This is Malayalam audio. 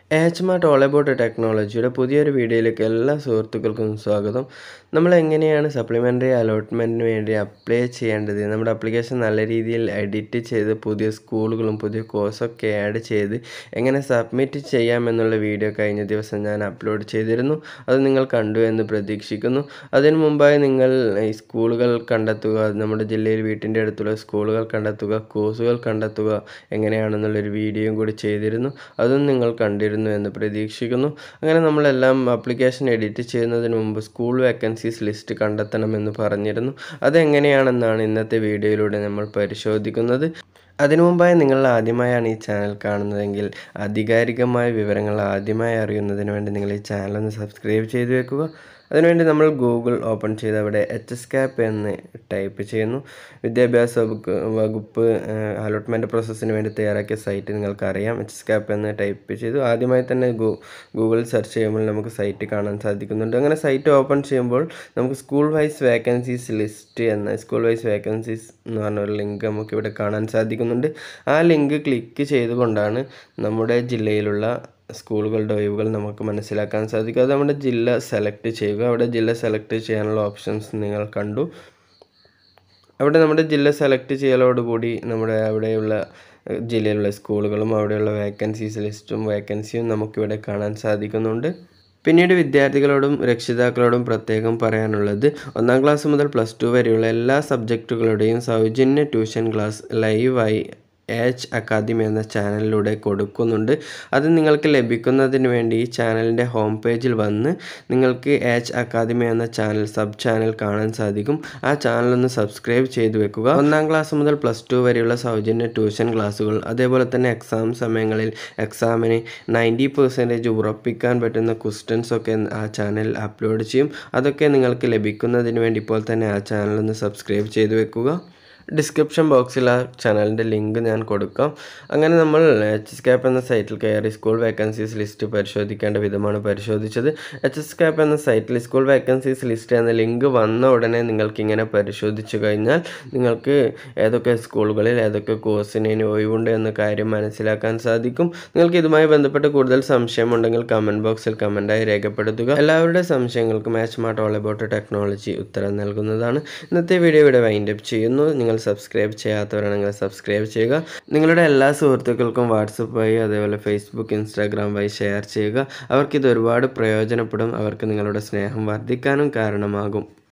എച്ച് മാർട്ട് ഓൾ അബൌട്ട് ടെക്നോളജിയുടെ പുതിയൊരു വീഡിയോയിലേക്ക് എല്ലാ സുഹൃത്തുക്കൾക്കും സ്വാഗതം നമ്മൾ എങ്ങനെയാണ് സപ്ലിമെൻ്ററി അലോട്ട്മെൻറ്റിന് വേണ്ടി അപ്ലൈ ചെയ്യേണ്ടത് നമ്മുടെ അപ്ലിക്കേഷൻ നല്ല രീതിയിൽ എഡിറ്റ് ചെയ്ത് പുതിയ സ്കൂളുകളും പുതിയ കോഴ്സൊക്കെ ആഡ് ചെയ്ത് എങ്ങനെ സബ്മിറ്റ് ചെയ്യാമെന്നുള്ള വീഡിയോ കഴിഞ്ഞ ദിവസം ഞാൻ അപ്ലോഡ് ചെയ്തിരുന്നു അത് നിങ്ങൾ കണ്ടു എന്ന് പ്രതീക്ഷിക്കുന്നു അതിനു മുമ്പായി നിങ്ങൾ ഈ സ്കൂളുകൾ കണ്ടെത്തുക നമ്മുടെ ജില്ലയിൽ വീട്ടിൻ്റെ അടുത്തുള്ള സ്കൂളുകൾ കണ്ടെത്തുക കോഴ്സുകൾ കണ്ടെത്തുക എങ്ങനെയാണെന്നുള്ളൊരു വീഡിയോയും കൂടി ചെയ്തിരുന്നു അതും നിങ്ങൾ കണ്ടിരുന്നു എന്ന് പ്രതീക്ഷിക്കുന്നു അങ്ങനെ നമ്മളെല്ലാം ആപ്ലിക്കേഷൻ എഡിറ്റ് ചെയ്യുന്നതിന് മുമ്പ് സ്കൂൾ വേക്കൻസീസ് ലിസ്റ്റ് കണ്ടെത്തണമെന്ന് പറഞ്ഞിരുന്നു അതെങ്ങനെയാണെന്നാണ് ഇന്നത്തെ വീഡിയോയിലൂടെ നമ്മൾ പരിശോധിക്കുന്നത് അതിനു മുമ്പായി നിങ്ങൾ ആദ്യമായാണ് ഈ ചാനൽ കാണുന്നതെങ്കിൽ ആധികാരികമായ വിവരങ്ങൾ ആദ്യമായി അറിയുന്നതിന് വേണ്ടി നിങ്ങൾ ഈ ചാനൽ ഒന്ന് സബ്സ്ക്രൈബ് ചെയ്ത് വെക്കുക അതിനുവേണ്ടി നമ്മൾ ഗൂഗിൾ ഓപ്പൺ ചെയ്ത് അവിടെ എച്ച് എസ് ക്യാപ്പ് എന്ന് ടൈപ്പ് ചെയ്യുന്നു വിദ്യാഭ്യാസ വകുപ്പ് വകുപ്പ് അലോട്ട്മെൻറ്റ് പ്രോസസ്സിന് വേണ്ടി തയ്യാറാക്കിയ സൈറ്റ് നിങ്ങൾക്കറിയാം എച്ച് എസ് ക്യാപ്പ് എന്ന് ടൈപ്പ് ചെയ്തു ആദ്യമായി തന്നെ ഗൂ ഗൂഗിൾ സെർച്ച് ചെയ്യുമ്പോൾ നമുക്ക് സൈറ്റ് കാണാൻ സാധിക്കുന്നുണ്ട് അങ്ങനെ സൈറ്റ് ഓപ്പൺ ചെയ്യുമ്പോൾ നമുക്ക് സ്കൂൾ വൈസ് വേക്കൻസീസ് ലിസ്റ്റ് എന്ന സ്കൂൾ വൈസ് വേക്കൻസീസ് എന്ന് പറഞ്ഞ ഒരു ലിങ്ക് നമുക്ക് ഇവിടെ കാണാൻ സാധിക്കുന്നുണ്ട് ആ ലിങ്ക് ക്ലിക്ക് ചെയ്തുകൊണ്ടാണ് നമ്മുടെ ജില്ലയിലുള്ള സ്കൂളുകളുടെ ഒഴിവുകൾ നമുക്ക് മനസ്സിലാക്കാൻ സാധിക്കും അത് നമ്മുടെ ജില്ല സെലക്ട് ചെയ്യുക അവിടെ ജില്ല സെലക്ട് ചെയ്യാനുള്ള ഓപ്ഷൻസ് നിങ്ങൾ കണ്ടു അവിടെ നമ്മുടെ ജില്ല സെലക്ട് ചെയ്യലോടുകൂടി നമ്മുടെ അവിടെയുള്ള ജില്ലയിലുള്ള സ്കൂളുകളും അവിടെയുള്ള വേക്കൻസീസ് ലിസ്റ്റും വേക്കൻസിയും നമുക്കിവിടെ കാണാൻ സാധിക്കുന്നുണ്ട് പിന്നീട് വിദ്യാർത്ഥികളോടും രക്ഷിതാക്കളോടും പ്രത്യേകം പറയാനുള്ളത് ഒന്നാം ക്ലാസ് മുതൽ പ്ലസ് ടു വരെയുള്ള എല്ലാ സബ്ജക്റ്റുകളുടെയും സൗജന്യ ട്യൂഷൻ ക്ലാസ് ലൈവായി എച്ച് അക്കാദമി എന്ന ചാനലിലൂടെ കൊടുക്കുന്നുണ്ട് അത് നിങ്ങൾക്ക് ലഭിക്കുന്നതിന് വേണ്ടി ഈ ചാനലിൻ്റെ ഹോം പേജിൽ വന്ന് നിങ്ങൾക്ക് എച്ച് അക്കാദമി എന്ന ചാനൽ സബ് ചാനൽ കാണാൻ സാധിക്കും ആ ചാനൽ ഒന്ന് സബ്സ്ക്രൈബ് ചെയ്തു വെക്കുക ഒന്നാം ക്ലാസ് മുതൽ പ്ലസ് ടു വരെയുള്ള സൗജന്യ ട്യൂഷൻ ക്ലാസ്സുകൾ അതേപോലെ തന്നെ എക്സാം സമയങ്ങളിൽ എക്സാമിന് നയൻറ്റി പെർസെൻറ്റേജ് ഉറപ്പിക്കാൻ പറ്റുന്ന ക്വസ്റ്റ്യൻസ് ഒക്കെ ആ ചാനലിൽ അപ്ലോഡ് ചെയ്യും അതൊക്കെ നിങ്ങൾക്ക് ലഭിക്കുന്നതിന് വേണ്ടി ഇപ്പോൾ തന്നെ ആ ചാനൽ ഒന്ന് സബ്സ്ക്രൈബ് ചെയ്തു വെക്കുക ഡിസ്ക്രിപ്ഷൻ ബോക്സിൽ ആ ചാനലിൻ്റെ ലിങ്ക് ഞാൻ കൊടുക്കാം അങ്ങനെ നമ്മൾ എച്ച് എസ് ക്യാപ്പ് എന്ന സൈറ്റിൽ കയറി സ്കൂൾ വേക്കൻസീസ് ലിസ്റ്റ് പരിശോധിക്കേണ്ട വിധമാണ് പരിശോധിച്ചത് എച്ച് എസ് ക്യാപ്പ് എന്ന സൈറ്റിൽ സ്കൂൾ വേക്കൻസീസ് ലിസ്റ്റ് എന്ന ലിങ്ക് വന്ന ഉടനെ നിങ്ങൾക്ക് ഇങ്ങനെ പരിശോധിച്ചു കഴിഞ്ഞാൽ നിങ്ങൾക്ക് ഏതൊക്കെ സ്കൂളുകളിൽ ഏതൊക്കെ കോഴ്സിന് ഇനി ഒഴിവുണ്ട് എന്ന കാര്യം മനസ്സിലാക്കാൻ സാധിക്കും നിങ്ങൾക്ക് ഇതുമായി ബന്ധപ്പെട്ട് കൂടുതൽ സംശയമുണ്ടെങ്കിൽ കമൻറ്റ് ബോക്സിൽ കമൻറ്റായി രേഖപ്പെടുത്തുക എല്ലാവരുടെ സംശയങ്ങൾക്കും match mart all about technology ഉത്തരം നൽകുന്നതാണ് ഇന്നത്തെ വീഡിയോ ഇവിടെ വൈൻഡപ്പ് ചെയ്യുന്നു നിങ്ങൾ സബ്സ്ക്രൈബ് ചെയ്യാത്തവരാണെങ്കിൽ സബ്സ്ക്രൈബ് ചെയ്യുക നിങ്ങളുടെ എല്ലാ സുഹൃത്തുക്കൾക്കും വാട്സപ്പ് വഴി അതേപോലെ ഫേസ്ബുക്ക് ഇൻസ്റ്റാഗ്രാം വഴി ഷെയർ ചെയ്യുക അവർക്കിത് ഒരുപാട് പ്രയോജനപ്പെടും അവർക്ക് നിങ്ങളുടെ സ്നേഹം വർദ്ധിക്കാനും കാരണമാകും